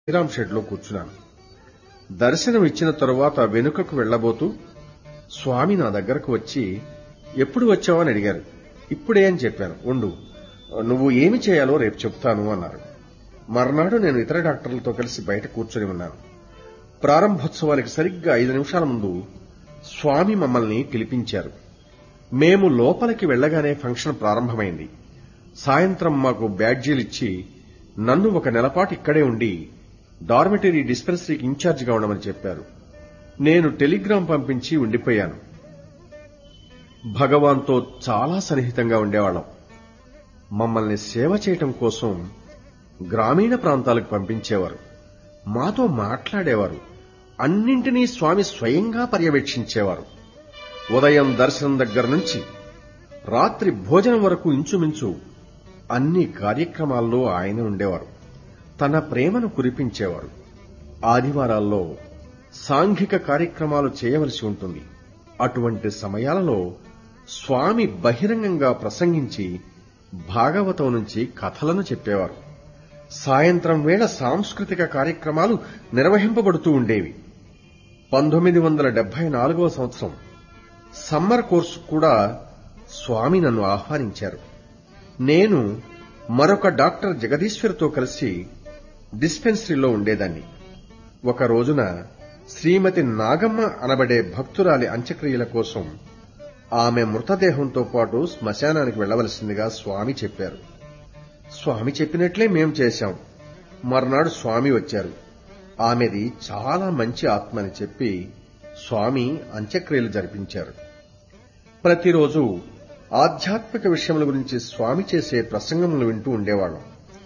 శ్రీరామ్ షెడ్లో కూర్చున్నాను దర్శనం ఇచ్చిన తరువాత వెనుకకు వెళ్లబోతూ స్వామి నా దగ్గరకు వచ్చి ఎప్పుడు వచ్చావని అడిగారు ఇప్పుడే అని చెప్పాను ఉండు నువ్వు ఏమి చేయాలో రేపు చెప్తాను అన్నారు మర్నాడు నేను ఇతర డాక్టర్లతో కలిసి బయట కూర్చొని ఉన్నాను ప్రారంభోత్సవానికి సరిగ్గా ఐదు నిమిషాల ముందు స్వామి మమ్మల్ని పిలిపించారు మేము లోపలికి వెళ్లగానే ఫంక్షన్ ప్రారంభమైంది సాయంత్రం మాకు బ్యాడ్జీలిచ్చి నన్ను ఒక నెలపాటు ఇక్కడే ఉండి డార్మెటరీ డిస్పెన్సరీకి ఇన్ఛార్జిగా ఉండమని చెప్పారు నేను టెలిగ్రామ్ పంపించి ఉండిపోయాను భగవాన్తో చాలా సన్నిహితంగా ఉండేవాళ్ళం మమ్మల్ని సేవ చేయటం కోసం గ్రామీణ ప్రాంతాలకు పంపించేవారు మాతో మాట్లాడేవారు అన్నింటినీ స్వామి స్వయంగా పర్యవేక్షించేవారు ఉదయం దర్శనం దగ్గర నుంచి రాత్రి భోజనం వరకు ఇంచుమించు అన్ని కార్యక్రమాల్లో ఆయన ఉండేవారు తన ప్రేమను కురిపించేవారు ఆదివారాల్లో సాంఘిక కార్యక్రమాలు చేయవలసి ఉంటుంది అటువంటి సమయాలలో స్వామి బహిరంగంగా ప్రసంగించి భాగవతం నుంచి కథలను చెప్పేవారు సాయంత్రం వేళ సాంస్కృతిక కార్యక్రమాలు నిర్వహింపబడుతూ ఉండేవి పంతొమ్మిది వందల డెబ్బై నాలుగవ సంవత్సరం సమ్మర్ కోర్సు కూడా స్వామి నన్ను ఆహ్వానించారు నేను మరొక డాక్టర్ జగదీశ్వర్తో కలిసి డిస్పెన్సరీలో ఉండేదాన్ని ఒక రోజున శ్రీమతి నాగమ్మ అనబడే భక్తురాలి అంత్యక్రియల కోసం ఆమె మృతదేహంతో పాటు శ్మశానానికి వెళ్లవలసిందిగా స్వామి చెప్పారు స్వామి చెప్పినట్లే మేం చేశాం మర్నాడు స్వామి వచ్చారు ఆమెది చాలా మంచి ఆత్మని చెప్పి స్వామి అంత్యక్రియలు జరిపించారు ప్రతిరోజు ఆధ్యాత్మిక విషయముల గురించి స్వామి చేసే ప్రసంగములు వింటూ ఉండేవాళ్ళం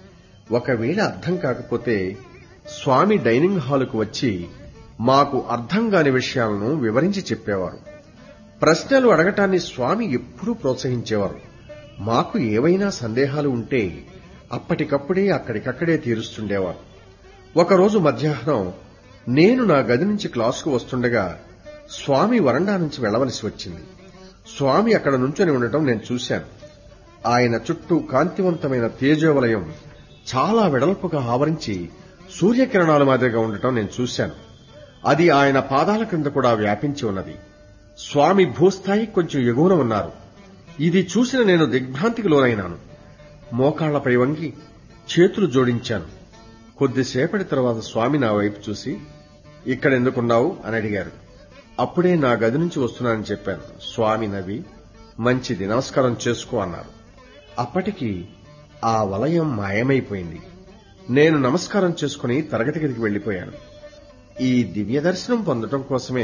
ఒకవేళ అర్థం కాకపోతే స్వామి డైనింగ్ హాలుకు వచ్చి మాకు అర్థం కాని విషయాలను వివరించి చెప్పేవారు ప్రశ్నలు అడగటాన్ని స్వామి ఎప్పుడూ ప్రోత్సహించేవారు మాకు ఏవైనా సందేహాలు ఉంటే అప్పటికప్పుడే అక్కడికక్కడే తీరుస్తుండేవారు ఒకరోజు మధ్యాహ్నం నేను నా గది నుంచి క్లాసుకు వస్తుండగా స్వామి వరండా నుంచి వెళ్లవలసి వచ్చింది స్వామి అక్కడ నుంచొని ఉండటం నేను చూశాను ఆయన చుట్టూ కాంతివంతమైన తేజోవలయం చాలా వెడల్పుగా ఆవరించి సూర్యకిరణాల మాదిరిగా ఉండటం నేను చూశాను అది ఆయన పాదాల క్రింద కూడా వ్యాపించి ఉన్నది స్వామి భూస్థాయి కొంచెం ఎగువన ఉన్నారు ఇది చూసిన నేను దిగ్భ్రాంతికి లోనైనాను మోకాళ్లపై వంగి చేతులు జోడించాను కొద్దిసేపటి తర్వాత స్వామి నా వైపు చూసి ఇక్కడెందుకున్నావు అని అడిగారు అప్పుడే నా గది నుంచి వస్తున్నానని చెప్పాను స్వామి నవ్వి మంచిది నమస్కారం చేసుకో అన్నారు అప్పటికి ఆ వలయం మాయమైపోయింది నేను నమస్కారం చేసుకుని తరగతి గదికి వెళ్లిపోయాను ఈ దివ్య దర్శనం పొందటం కోసమే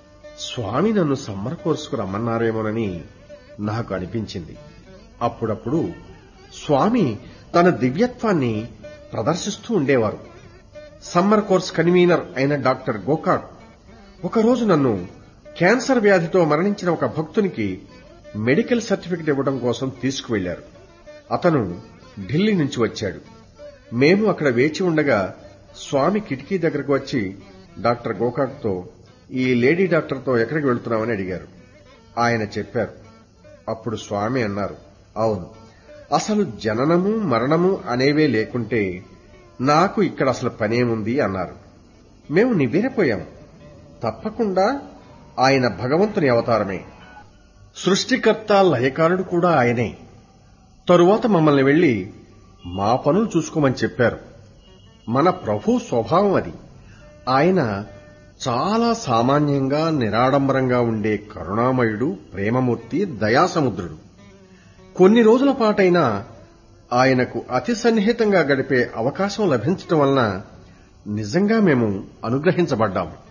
స్వామి నన్ను సమ్మర్ కోర్సుకు రమ్మన్నారేమోనని నాకు అనిపించింది అప్పుడప్పుడు స్వామి తన దివ్యత్వాన్ని ప్రదర్శిస్తూ ఉండేవారు సమ్మర్ కోర్స్ కన్వీనర్ అయిన డాక్టర్ గోకాక్ ఒకరోజు నన్ను క్యాన్సర్ వ్యాధితో మరణించిన ఒక భక్తునికి మెడికల్ సర్టిఫికెట్ ఇవ్వడం కోసం తీసుకువెళ్లారు అతను ఢిల్లీ నుంచి వచ్చాడు మేము అక్కడ వేచి ఉండగా స్వామి కిటికీ దగ్గరకు వచ్చి డాక్టర్ గోకాక్తో ఈ లేడీ డాక్టర్తో ఎక్కడికి వెళ్తున్నామని అడిగారు ఆయన చెప్పారు అప్పుడు స్వామి అన్నారు అవును అసలు జననము మరణము అనేవే లేకుంటే నాకు ఇక్కడ అసలు పనేముంది అన్నారు మేము నివ్వెరపోయాం తప్పకుండా ఆయన భగవంతుని అవతారమే సృష్టికర్త లయకారుడు కూడా ఆయనే తరువాత మమ్మల్ని వెళ్లి మా పనులు చూసుకోమని చెప్పారు మన ప్రభు స్వభావం అది ఆయన చాలా సామాన్యంగా నిరాడంబరంగా ఉండే కరుణామయుడు ప్రేమమూర్తి దయాసముద్రుడు కొన్ని రోజుల పాటైనా ఆయనకు అతి సన్నిహితంగా గడిపే అవకాశం లభించటం వలన నిజంగా మేము అనుగ్రహించబడ్డాము